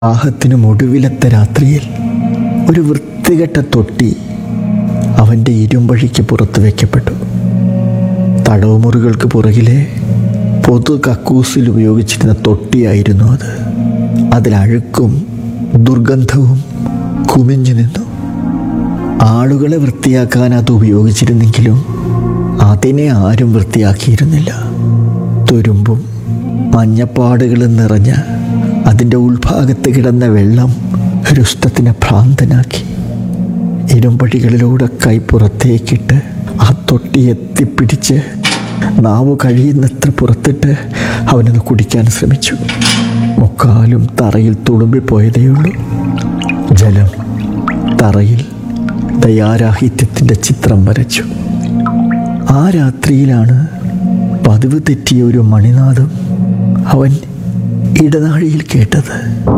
ആഹത്തിനും ഒടുവിലത്തെ രാത്രിയിൽ ഒരു വൃത്തികെട്ട തൊട്ടി അവൻ്റെ ഇരുമ്പഴിക്ക് പുറത്ത് വയ്ക്കപ്പെട്ടു തടവുമുറികൾക്ക് പുറകിലെ പൊതു കക്കൂസിൽ ഉപയോഗിച്ചിരുന്ന തൊട്ടിയായിരുന്നു അത് അതിലഴുക്കും ദുർഗന്ധവും കുമിഞ്ഞു നിന്നു ആളുകളെ വൃത്തിയാക്കാൻ അത് ഉപയോഗിച്ചിരുന്നെങ്കിലും അതിനെ ആരും വൃത്തിയാക്കിയിരുന്നില്ല തുരുമ്പും മഞ്ഞപ്പാടുകളും നിറഞ്ഞ അതിൻ്റെ ഉൾഭാഗത്ത് കിടന്ന വെള്ളം രുഷ്ടത്തിനെ ഭ്രാന്തനാക്കി ഇരുമ്പടികളിലൂടെ കൈ പുറത്തേക്കിട്ട് ആ തൊട്ടി എത്തിപ്പിടിച്ച് നാവ് കഴിയുന്നത്ര പുറത്തിട്ട് അവനത് കുടിക്കാൻ ശ്രമിച്ചു മുക്കാലും തറയിൽ തുളുമ്പിപ്പോയതേയുള്ളൂ ജലം തറയിൽ ദയാരാഹിത്യത്തിൻ്റെ ചിത്രം വരച്ചു ആ രാത്രിയിലാണ് പതിവ് തെറ്റിയ ഒരു മണിനാദം അവൻ ഇടനാഴിയിൽ കേട്ടത്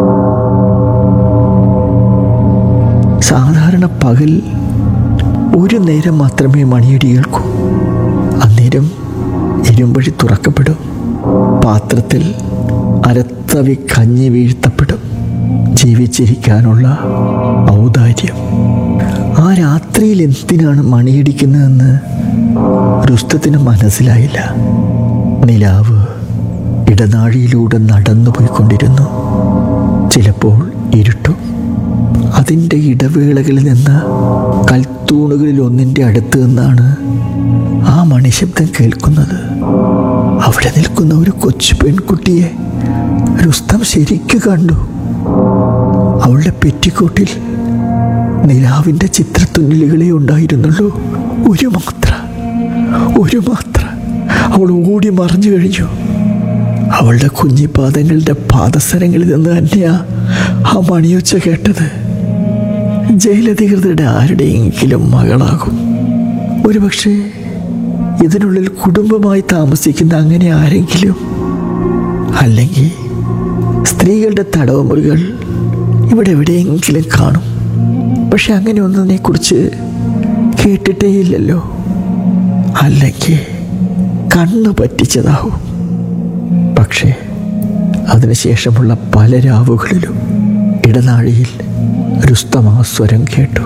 സാധാരണ പകൽ ഒരു നേരം മാത്രമേ മണിയടി കേൾക്കൂ അന്നേരം ഇരുമ്പഴി തുറക്കപ്പെടും പാത്രത്തിൽ അരത്തവി കഞ്ഞി വീഴ്ത്തപ്പെടും ജീവിച്ചിരിക്കാനുള്ള ഔദാര്യം ആ രാത്രിയിൽ എന്തിനാണ് മണിയടിക്കുന്നതെന്ന് രുസ്തത്തിന് മനസ്സിലായില്ല നിലാവ് ഇടനാഴിയിലൂടെ നടന്നു പോയിക്കൊണ്ടിരുന്നു ചിലപ്പോൾ ഇരുട്ടും അതിൻ്റെ ഇടവേളകളിൽ നിന്ന് കൽത്തൂണുകളിൽ ഒന്നിൻ്റെ അടുത്ത് നിന്നാണ് ആ മണിശബ്ദം കേൾക്കുന്നത് അവിടെ നിൽക്കുന്ന ഒരു കൊച്ചു പെൺകുട്ടിയെ രുസ്തം ശരിക്കു കണ്ടു അവളുടെ പെറ്റിക്കോട്ടിൽ നിലാവിൻ്റെ ചിത്രത്തുന്നലുകളെ ഉണ്ടായിരുന്നുള്ളൂ ഒരു മാത്ര ഒരു മാത്ര അവൾ ഓടി മറിഞ്ഞു കഴിഞ്ഞു അവളുടെ കുഞ്ഞിപ്പാദങ്ങളുടെ പാദസരങ്ങളിൽ നിന്ന് തന്നെയാ ആ മണിയൊച്ച കേട്ടത് ജയിലധികൃതരുടെ ആരുടെയെങ്കിലും മകളാകും ഒരുപക്ഷെ ഇതിനുള്ളിൽ കുടുംബമായി താമസിക്കുന്ന അങ്ങനെ ആരെങ്കിലും അല്ലെങ്കിൽ സ്ത്രീകളുടെ തടവുമുറികൾ ഇവിടെ എവിടെയെങ്കിലും കാണും പക്ഷെ അങ്ങനെ ഒന്നിനെ കുറിച്ച് കേട്ടിട്ടേയില്ലല്ലോ അല്ലെങ്കിൽ കണ്ണു പറ്റിച്ചതാവും പക്ഷേ അതിനുശേഷമുള്ള പല രാവുകളിലും ഇടനാഴിയിൽ രുസ്തമാ സ്വരം കേട്ടു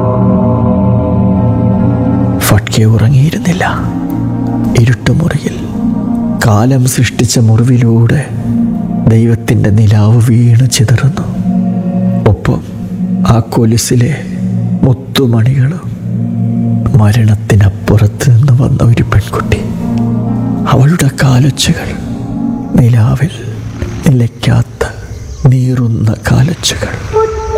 ഫട്കെ ഉറങ്ങിയിരുന്നില്ല ഇരുട്ടുമുറിയിൽ കാലം സൃഷ്ടിച്ച മുറിവിലൂടെ ദൈവത്തിൻ്റെ നിലാവ് വീണ് ചിതറുന്നു ഒപ്പം ആ കൊലുസിലെ മുത്തുമണികളും മരണത്തിനപ്പുറത്ത് നിന്ന് വന്ന ഒരു പെൺകുട്ടി അവളുടെ കാലൊച്ചകൾ നിലാവിൽ നിലയ്ക്കാത്ത നീറുന്ന കാലൊച്ചകൾ